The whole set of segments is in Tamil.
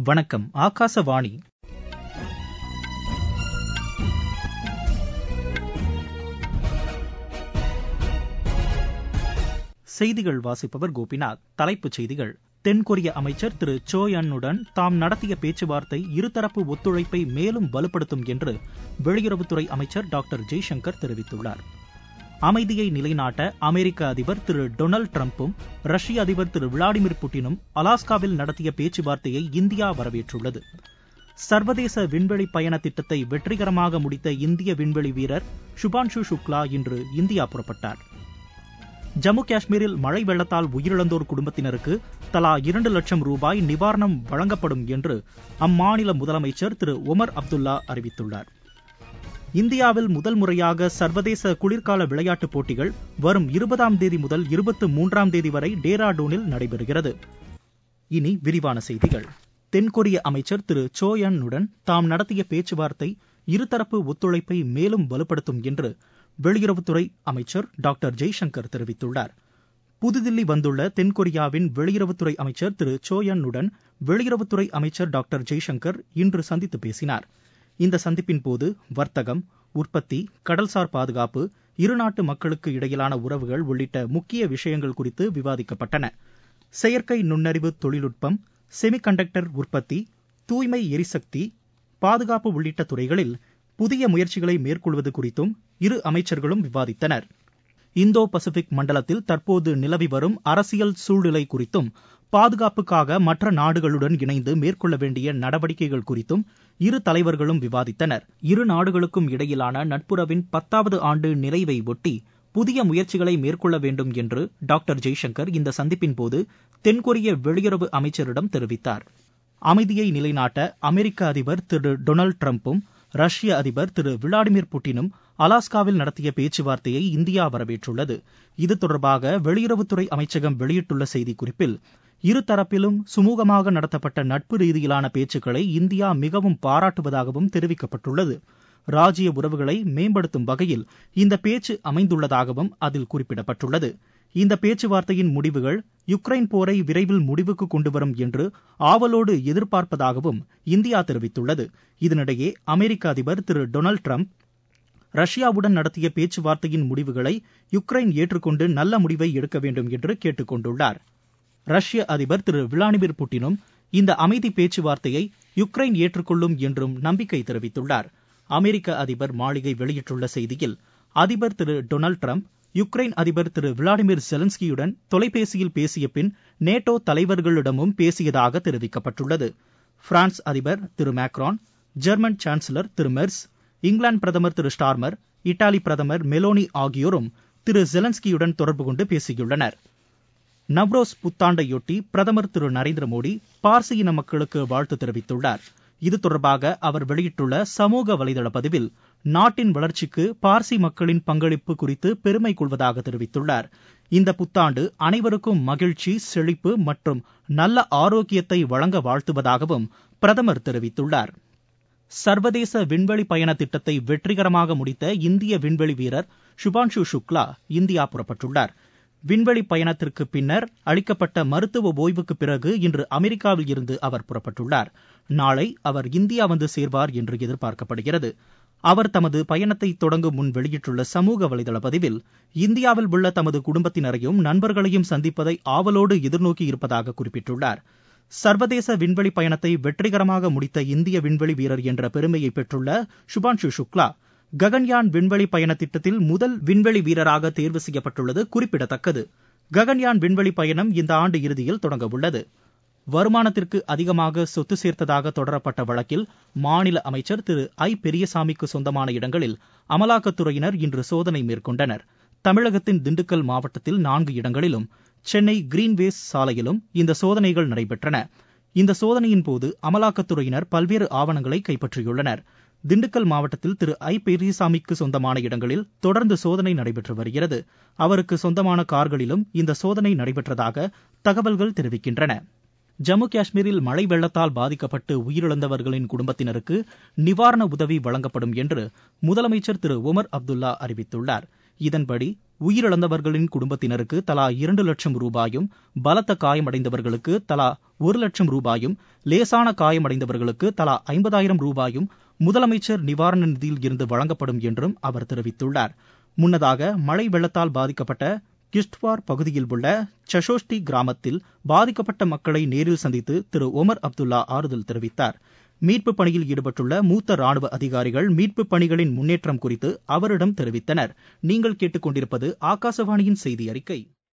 வணக்கம் ஆகாசவாணி செய்திகள் வாசிப்பவர் கோபிநாத் தலைப்புச் செய்திகள் தென்கொரிய அமைச்சர் திரு சோ யன்னுடன் தாம் நடத்திய பேச்சுவார்த்தை இருதரப்பு ஒத்துழைப்பை மேலும் வலுப்படுத்தும் என்று வெளியுறவுத்துறை அமைச்சர் டாக்டர் ஜெய்சங்கர் தெரிவித்துள்ளார் அமைதியை நிலைநாட்ட அமெரிக்க அதிபர் திரு டொனால்டு டிரம்பும் ரஷ்ய அதிபர் திரு விளாடிமிர் புட்டினும் அலாஸ்காவில் நடத்திய பேச்சுவார்த்தையை இந்தியா வரவேற்றுள்ளது சர்வதேச விண்வெளி பயண திட்டத்தை வெற்றிகரமாக முடித்த இந்திய விண்வெளி வீரர் சுபான்ஷு சுக்லா இன்று இந்தியா புறப்பட்டார் ஜம்மு காஷ்மீரில் மழை வெள்ளத்தால் உயிரிழந்தோர் குடும்பத்தினருக்கு தலா இரண்டு லட்சம் ரூபாய் நிவாரணம் வழங்கப்படும் என்று அம்மாநில முதலமைச்சர் திரு ஒமர் அப்துல்லா அறிவித்துள்ளார் இந்தியாவில் முதல் முறையாக சர்வதேச குளிர்கால விளையாட்டுப் போட்டிகள் வரும் இருபதாம் தேதி முதல் இருபத்து மூன்றாம் தேதி வரை டேராடூனில் நடைபெறுகிறது இனி விரிவான செய்திகள் தென்கொரிய அமைச்சர் திரு சோ யன்னுடன் தாம் நடத்திய பேச்சுவார்த்தை இருதரப்பு ஒத்துழைப்பை மேலும் வலுப்படுத்தும் என்று வெளியுறவுத்துறை அமைச்சர் டாக்டர் ஜெய்சங்கர் தெரிவித்துள்ளார் புதுதில்லி வந்துள்ள தென்கொரியாவின் வெளியுறவுத்துறை அமைச்சர் திரு சோ யன்னுடன் வெளியுறவுத்துறை அமைச்சர் டாக்டர் ஜெய்சங்கர் இன்று சந்தித்து பேசினார் இந்த சந்திப்பின் போது வர்த்தகம் உற்பத்தி கடல்சார் பாதுகாப்பு இருநாட்டு மக்களுக்கு இடையிலான உறவுகள் உள்ளிட்ட முக்கிய விஷயங்கள் குறித்து விவாதிக்கப்பட்டன செயற்கை நுண்ணறிவு தொழில்நுட்பம் செமிகண்டக்டர் உற்பத்தி தூய்மை எரிசக்தி பாதுகாப்பு உள்ளிட்ட துறைகளில் புதிய முயற்சிகளை மேற்கொள்வது குறித்தும் இரு அமைச்சர்களும் விவாதித்தனர் இந்தோ பசிபிக் மண்டலத்தில் தற்போது நிலவி வரும் அரசியல் சூழ்நிலை குறித்தும் பாதுகாப்புக்காக மற்ற நாடுகளுடன் இணைந்து மேற்கொள்ள வேண்டிய நடவடிக்கைகள் குறித்தும் இரு தலைவர்களும் விவாதித்தனர் இரு நாடுகளுக்கும் இடையிலான நட்புறவின் பத்தாவது ஆண்டு நிறைவை ஒட்டி புதிய முயற்சிகளை மேற்கொள்ள வேண்டும் என்று டாக்டர் ஜெய்சங்கர் இந்த சந்திப்பின் போது தென்கொரிய வெளியுறவு அமைச்சரிடம் தெரிவித்தார் அமைதியை நிலைநாட்ட அமெரிக்க அதிபர் திரு டொனால்டு டிரம்பும் ரஷ்ய அதிபர் திரு விளாடிமிர் புட்டினும் அலாஸ்காவில் நடத்திய பேச்சுவார்த்தையை இந்தியா வரவேற்றுள்ளது இது தொடர்பாக வெளியுறவுத்துறை அமைச்சகம் வெளியிட்டுள்ள செய்திக்குறிப்பில் இருதரப்பிலும் சுமூகமாக நடத்தப்பட்ட நட்பு ரீதியிலான பேச்சுக்களை இந்தியா மிகவும் பாராட்டுவதாகவும் தெரிவிக்கப்பட்டுள்ளது ராஜ்ய உறவுகளை மேம்படுத்தும் வகையில் இந்த பேச்சு அமைந்துள்ளதாகவும் அதில் குறிப்பிடப்பட்டுள்ளது இந்த பேச்சுவார்த்தையின் முடிவுகள் யுக்ரைன் போரை விரைவில் முடிவுக்கு கொண்டுவரும் என்று ஆவலோடு எதிர்பார்ப்பதாகவும் இந்தியா தெரிவித்துள்ளது இதனிடையே அமெரிக்க அதிபர் திரு டொனால்டு டிரம்ப் ரஷ்யாவுடன் நடத்திய பேச்சுவார்த்தையின் முடிவுகளை யுக்ரைன் ஏற்றுக்கொண்டு நல்ல முடிவை எடுக்க வேண்டும் என்று கேட்டுக் கொண்டுள்ளார் ரஷ்ய அதிபர் திரு விளாடிமிர் புட்டினும் இந்த அமைதி பேச்சுவார்த்தையை யுக்ரைன் ஏற்றுக்கொள்ளும் என்றும் நம்பிக்கை தெரிவித்துள்ளார் அமெரிக்க அதிபர் மாளிகை வெளியிட்டுள்ள செய்தியில் அதிபர் திரு டொனால்டு டிரம்ப் யுக்ரைன் அதிபர் திரு விளாடிமிர் செலன்ஸ்கியுடன் தொலைபேசியில் பேசிய பின் நேட்டோ தலைவர்களிடமும் பேசியதாக தெரிவிக்கப்பட்டுள்ளது பிரான்ஸ் அதிபர் திரு மேக்ரான் ஜெர்மன் சான்சலர் திரு மெர்ஸ் இங்கிலாந்து பிரதமர் திரு ஸ்டார்மர் இத்தாலி பிரதமர் மெலோனி ஆகியோரும் திரு ஜெலன்ஸ்கியுடன் தொடர்பு கொண்டு பேசியுள்ளனர் நவ்ரோஸ் புத்தாண்டையொட்டி பிரதமர் திரு நரேந்திர மோடி பார்சி இன மக்களுக்கு வாழ்த்து தெரிவித்துள்ளார் இது தொடர்பாக அவர் வெளியிட்டுள்ள சமூக வலைதள பதிவில் நாட்டின் வளர்ச்சிக்கு பார்சி மக்களின் பங்களிப்பு குறித்து பெருமை கொள்வதாக தெரிவித்துள்ளார் இந்த புத்தாண்டு அனைவருக்கும் மகிழ்ச்சி செழிப்பு மற்றும் நல்ல ஆரோக்கியத்தை வழங்க வாழ்த்துவதாகவும் பிரதமர் தெரிவித்துள்ளார் சர்வதேச விண்வெளி பயண திட்டத்தை வெற்றிகரமாக முடித்த இந்திய விண்வெளி வீரர் சுபான்ஷு சுக்லா இந்தியா புறப்பட்டுள்ளார் விண்வெளி பயணத்திற்கு பின்னர் அளிக்கப்பட்ட மருத்துவ ஓய்வுக்கு பிறகு இன்று அமெரிக்காவில் இருந்து அவர் புறப்பட்டுள்ளார் நாளை அவர் இந்தியா வந்து சேர்வார் என்று எதிர்பார்க்கப்படுகிறது அவர் தமது பயணத்தை தொடங்கும் முன் வெளியிட்டுள்ள சமூக வலைதள பதிவில் இந்தியாவில் உள்ள தமது குடும்பத்தினரையும் நண்பர்களையும் சந்திப்பதை ஆவலோடு எதிர்நோக்கி இருப்பதாக குறிப்பிட்டுள்ளார் சர்வதேச விண்வெளி பயணத்தை வெற்றிகரமாக முடித்த இந்திய விண்வெளி வீரர் என்ற பெருமையை பெற்றுள்ள சுபான்ஷு சுக்லா ககன்யான் விண்வெளி பயண திட்டத்தில் முதல் விண்வெளி வீரராக தேர்வு செய்யப்பட்டுள்ளது குறிப்பிடத்தக்கது ககன்யான் விண்வெளி பயணம் இந்த ஆண்டு இறுதியில் தொடங்க உள்ளது வருமானத்திற்கு அதிகமாக சொத்து சேர்த்ததாக தொடரப்பட்ட வழக்கில் மாநில அமைச்சர் திரு ஐ பெரியசாமிக்கு சொந்தமான இடங்களில் அமலாக்கத்துறையினர் இன்று சோதனை மேற்கொண்டனர் தமிழகத்தின் திண்டுக்கல் மாவட்டத்தில் நான்கு இடங்களிலும் சென்னை கிரீன்வேஸ் சாலையிலும் இந்த சோதனைகள் நடைபெற்றன இந்த சோதனையின் போது அமலாக்கத்துறையினர் பல்வேறு ஆவணங்களை கைப்பற்றியுள்ளனர் திண்டுக்கல் மாவட்டத்தில் திரு ஐ பெரியசாமிக்கு சொந்தமான இடங்களில் தொடர்ந்து சோதனை நடைபெற்று வருகிறது அவருக்கு சொந்தமான கார்களிலும் இந்த சோதனை நடைபெற்றதாக தகவல்கள் தெரிவிக்கின்றன ஜம்மு காஷ்மீரில் மழை வெள்ளத்தால் பாதிக்கப்பட்டு உயிரிழந்தவர்களின் குடும்பத்தினருக்கு நிவாரண உதவி வழங்கப்படும் என்று முதலமைச்சர் திரு ஒமர் அப்துல்லா அறிவித்துள்ளார் இதன்படி உயிரிழந்தவர்களின் குடும்பத்தினருக்கு தலா இரண்டு லட்சம் ரூபாயும் பலத்த காயமடைந்தவர்களுக்கு தலா ஒரு லட்சம் ரூபாயும் லேசான காயமடைந்தவர்களுக்கு தலா ஐம்பதாயிரம் ரூபாயும் முதலமைச்சர் நிவாரண நிதியில் இருந்து வழங்கப்படும் என்றும் அவர் தெரிவித்துள்ளார் முன்னதாக மழை வெள்ளத்தால் பாதிக்கப்பட்ட கிஷ்ட்வார் பகுதியில் உள்ள சஷோஷ்டி கிராமத்தில் பாதிக்கப்பட்ட மக்களை நேரில் சந்தித்து திரு ஒமர் அப்துல்லா ஆறுதல் தெரிவித்தார் மீட்புப் பணியில் ஈடுபட்டுள்ள மூத்த ராணுவ அதிகாரிகள் மீட்புப் பணிகளின் முன்னேற்றம் குறித்து அவரிடம் தெரிவித்தனர் நீங்கள் கேட்டுக்கொண்டிருப்பது ஆகாசவாணியின் செய்தி அறிக்கை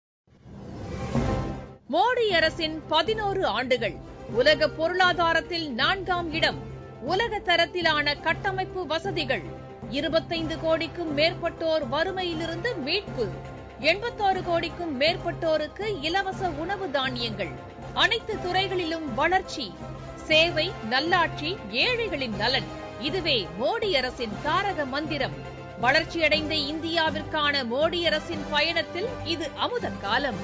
மோடி அரசின் பதினோரு ஆண்டுகள் உலக பொருளாதாரத்தில் நான்காம் இடம் உலக தரத்திலான கட்டமைப்பு வசதிகள் இருபத்தைந்து கோடிக்கும் மேற்பட்டோர் வறுமையிலிருந்து மீட்பு எண்பத்தாறு கோடிக்கும் மேற்பட்டோருக்கு இலவச உணவு தானியங்கள் அனைத்து துறைகளிலும் வளர்ச்சி சேவை நல்லாட்சி ஏழைகளின் நலன் இதுவே மோடி அரசின் தாரக மந்திரம் வளர்ச்சியடைந்த இந்தியாவிற்கான மோடி அரசின் பயணத்தில் இது அமுத காலம்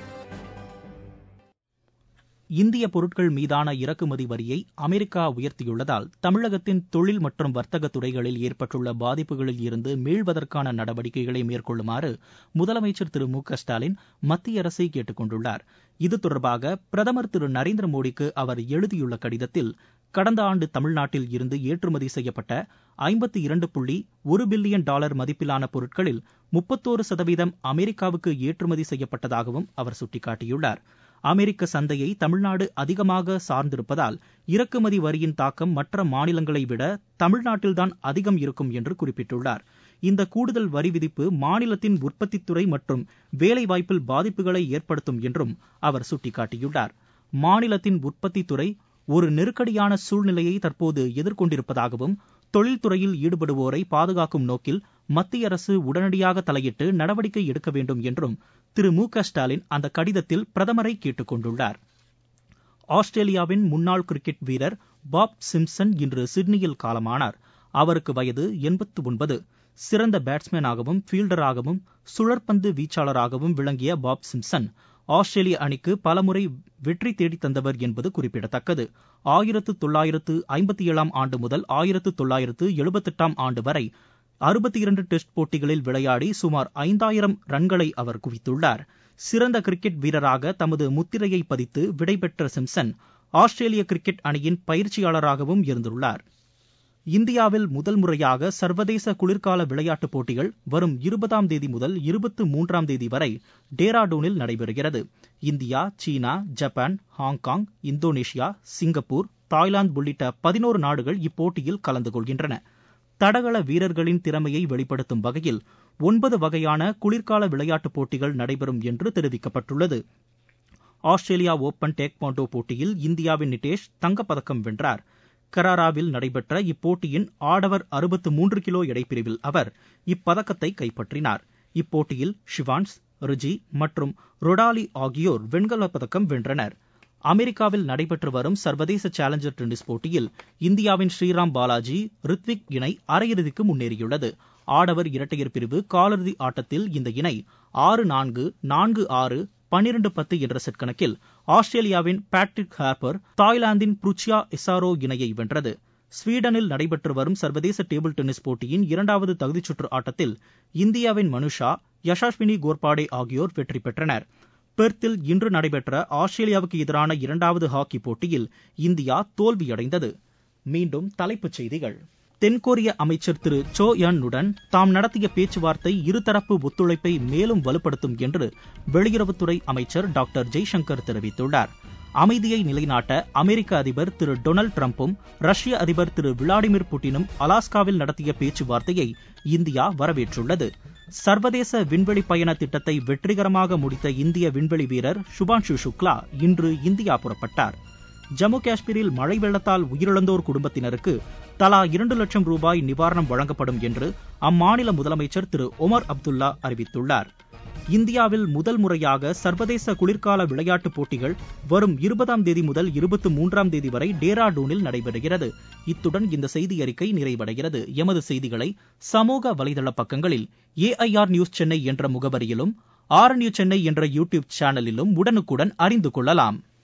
இந்திய பொருட்கள் மீதான இறக்குமதி வரியை அமெரிக்கா உயர்த்தியுள்ளதால் தமிழகத்தின் தொழில் மற்றும் வர்த்தக துறைகளில் ஏற்பட்டுள்ள பாதிப்புகளில் இருந்து மீள்வதற்கான நடவடிக்கைகளை மேற்கொள்ளுமாறு முதலமைச்சர் திரு மு க ஸ்டாலின் மத்திய அரசை கேட்டுக் கொண்டுள்ளார் இது தொடர்பாக பிரதமர் திரு நரேந்திர மோடிக்கு அவர் எழுதியுள்ள கடிதத்தில் கடந்த ஆண்டு தமிழ்நாட்டில் இருந்து ஏற்றுமதி செய்யப்பட்ட ஐம்பத்தி இரண்டு புள்ளி ஒரு பில்லியன் டாலர் மதிப்பிலான பொருட்களில் முப்பத்தோரு சதவீதம் அமெரிக்காவுக்கு ஏற்றுமதி செய்யப்பட்டதாகவும் அவர் சுட்டிக்காட்டியுள்ளார் அமெரிக்க சந்தையை தமிழ்நாடு அதிகமாக சார்ந்திருப்பதால் இறக்குமதி வரியின் தாக்கம் மற்ற மாநிலங்களை விட தமிழ்நாட்டில்தான் அதிகம் இருக்கும் என்று குறிப்பிட்டுள்ளார் இந்த கூடுதல் வரி விதிப்பு மாநிலத்தின் உற்பத்தித்துறை மற்றும் வேலைவாய்ப்பில் பாதிப்புகளை ஏற்படுத்தும் என்றும் அவர் சுட்டிக்காட்டியுள்ளார் மாநிலத்தின் உற்பத்தித்துறை ஒரு நெருக்கடியான சூழ்நிலையை தற்போது எதிர்கொண்டிருப்பதாகவும் தொழில்துறையில் ஈடுபடுவோரை பாதுகாக்கும் நோக்கில் மத்திய அரசு உடனடியாக தலையிட்டு நடவடிக்கை எடுக்க வேண்டும் என்றும் திரு மு க ஸ்டாலின் அந்த கடிதத்தில் பிரதமரை கேட்டுக் கொண்டுள்ளார் ஆஸ்திரேலியாவின் முன்னாள் கிரிக்கெட் வீரர் பாப் சிம்சன் இன்று சிட்னியில் காலமானார் அவருக்கு வயது எண்பத்து ஒன்பது சிறந்த பேட்ஸ்மேனாகவும் ஃபீல்டராகவும் சுழற்பந்து வீச்சாளராகவும் விளங்கிய பாப் சிம்சன் ஆஸ்திரேலிய அணிக்கு பலமுறை வெற்றி தேடித் தந்தவர் என்பது குறிப்பிடத்தக்கது ஆயிரத்து தொள்ளாயிரத்து ஐம்பத்தி ஏழாம் ஆண்டு முதல் ஆயிரத்து தொள்ளாயிரத்து எழுபத்தெட்டாம் ஆண்டு வரை அறுபத்தி இரண்டு டெஸ்ட் போட்டிகளில் விளையாடி சுமார் ஐந்தாயிரம் ரன்களை அவர் குவித்துள்ளார் சிறந்த கிரிக்கெட் வீரராக தமது முத்திரையை பதித்து விடைபெற்ற சிம்சன் ஆஸ்திரேலிய கிரிக்கெட் அணியின் பயிற்சியாளராகவும் இருந்துள்ளார் இந்தியாவில் முதல் முறையாக சர்வதேச குளிர்கால விளையாட்டுப் போட்டிகள் வரும் இருபதாம் தேதி முதல் இருபத்து மூன்றாம் தேதி வரை டேராடூனில் நடைபெறுகிறது India China Japan Hong Kong Indonesia Singapore Thailand உள்ளிட்ட பதினோரு நாடுகள் இப்போட்டியில் கலந்து கொள்கின்றன தடகள வீரர்களின் திறமையை வெளிப்படுத்தும் வகையில் ஒன்பது வகையான குளிர்கால விளையாட்டுப் போட்டிகள் நடைபெறும் என்று தெரிவிக்கப்பட்டுள்ளது ஆஸ்திரேலியா ஓபன் டேக்வாண்டோ போட்டியில் இந்தியாவின் நிதேஷ் தங்கப்பதக்கம் வென்றார் கராராவில் நடைபெற்ற இப்போட்டியின் ஆடவர் அறுபத்து மூன்று கிலோ எடைப்பிரிவில் அவர் இப்பதக்கத்தை கைப்பற்றினார் இப்போட்டியில் ஷிவான்ஸ் ரிஜி மற்றும் ரொடாலி ஆகியோர் வெண்கலப் பதக்கம் வென்றனர் அமெரிக்காவில் நடைபெற்று வரும் சர்வதேச சேலஞ்சர் டென்னிஸ் போட்டியில் இந்தியாவின் ஸ்ரீராம் பாலாஜி ரித்விக் இணை அரையிறுதிக்கு முன்னேறியுள்ளது ஆடவர் இரட்டையர் பிரிவு காலிறுதி ஆட்டத்தில் இந்த இணை ஆறு நான்கு நான்கு ஆறு பன்னிரண்டு பத்து என்ற செட் கணக்கில் ஆஸ்திரேலியாவின் பேட்ரிக் ஹார்பர் தாய்லாந்தின் புருச்சியா எசாரோ இணையை வென்றது ஸ்வீடனில் நடைபெற்று வரும் சர்வதேச டேபிள் டென்னிஸ் போட்டியின் இரண்டாவது தகுதிச்சுற்று ஆட்டத்தில் இந்தியாவின் மனுஷா யஷாஸ்வினி கோர்பாடே ஆகியோர் வெற்றி பெற்றனர் பெர்த்தில் இன்று நடைபெற்ற ஆஸ்திரேலியாவுக்கு எதிரான இரண்டாவது ஹாக்கி போட்டியில் இந்தியா தோல்வியடைந்தது மீண்டும் தலைப்புச் செய்திகள் தென்கொரிய அமைச்சர் திரு சோ யன்னுடன் தாம் நடத்திய பேச்சுவார்த்தை இருதரப்பு ஒத்துழைப்பை மேலும் வலுப்படுத்தும் என்று வெளியுறவுத்துறை அமைச்சர் டாக்டர் ஜெய்சங்கர் தெரிவித்துள்ளார் அமைதியை நிலைநாட்ட அமெரிக்க அதிபர் திரு டொனால்டு டிரம்பும் ரஷ்ய அதிபர் திரு விளாடிமிர் புட்டினும் அலாஸ்காவில் நடத்திய பேச்சுவார்த்தையை இந்தியா வரவேற்றுள்ளது சர்வதேச விண்வெளி பயண திட்டத்தை வெற்றிகரமாக முடித்த இந்திய விண்வெளி வீரர் சுபான்ஷு சுக்லா இன்று இந்தியா புறப்பட்டார் ஜம்மு காஷ்மீரில் மழை வெள்ளத்தால் உயிரிழந்தோர் குடும்பத்தினருக்கு தலா இரண்டு லட்சம் ரூபாய் நிவாரணம் வழங்கப்படும் என்று அம்மாநில முதலமைச்சர் திரு ஒமர் அப்துல்லா அறிவித்துள்ளார் இந்தியாவில் முதல் முறையாக சர்வதேச குளிர்கால விளையாட்டுப் போட்டிகள் வரும் இருபதாம் தேதி முதல் இருபத்தி மூன்றாம் தேதி வரை டேராடூனில் நடைபெறுகிறது இத்துடன் இந்த செய்தி அறிக்கை நிறைவடைகிறது எமது செய்திகளை சமூக வலைதள பக்கங்களில் ஏஐஆர் நியூஸ் சென்னை என்ற முகவரியிலும் ஆர் நியூஸ் சென்னை என்ற யூடியூப் சேனலிலும் உடனுக்குடன் அறிந்து கொள்ளலாம்